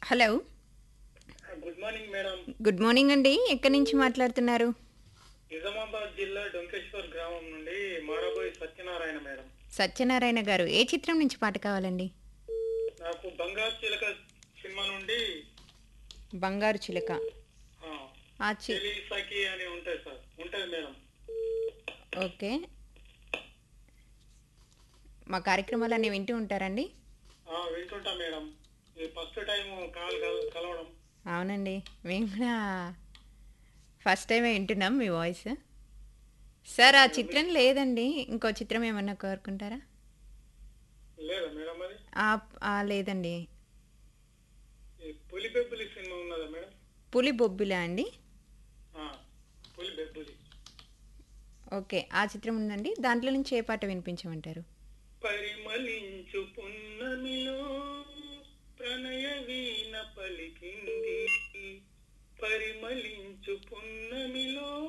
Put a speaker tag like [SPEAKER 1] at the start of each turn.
[SPEAKER 1] hello
[SPEAKER 2] good morning madam
[SPEAKER 1] good morning అండి ఎక్కడి నుంచి మాట్లాడుతున్నారు
[SPEAKER 2] నిజామాబాద్ జిల్లా డొంకేశ్వర్ గ్రామం నుండి మారబోయి సత్యనారాయణ మేడం
[SPEAKER 1] సత్యనారాయణ గారు ఏ చిత్రం నుంచి పాట కావాలండి
[SPEAKER 2] నాకు బంగారు చిలక సినిమా నుండి
[SPEAKER 1] బంగారు చిలుక
[SPEAKER 2] ఆ,
[SPEAKER 1] ఆ చి
[SPEAKER 2] చెలి సఖి అని ఉంటాయి సార్ ఉంటుంది మేడం
[SPEAKER 1] ఓకే మా కార్యక్రమాలన్నీ వింటూ ఉంటారండి
[SPEAKER 2] ఆ, వింటుంటా మేడం ఇది ఫస్ట్ టైం కాల్ కల- కలవడం
[SPEAKER 1] అవునండి మేము కూడా ఫస్ట్ టైమే వింటున్నాం మీ వాయిస్ సార్ ఆ చిత్రం లేదండి ఇంకో చిత్రం ఏమన్నా కోరుకుంటారా
[SPEAKER 2] లేదా మేడం మరి
[SPEAKER 1] ఆ- ఆ, లేదండి
[SPEAKER 2] ఈ పులి బెబ్బులి సినిమా ఉన్నదా మేడం
[SPEAKER 1] పులి బొబ్బిలా అండి
[SPEAKER 2] ఆ, పులి బెబ్బులి
[SPEAKER 1] ఓకే ఆ చిత్రం ఉందండి దాంట్లో నుంచి ఏ పాట వినిపించమంటారు
[SPEAKER 2] పరిమళించు పున్నమిలో ప్రణయ వీణ పలికింది పరిమళించు పున్నమిలో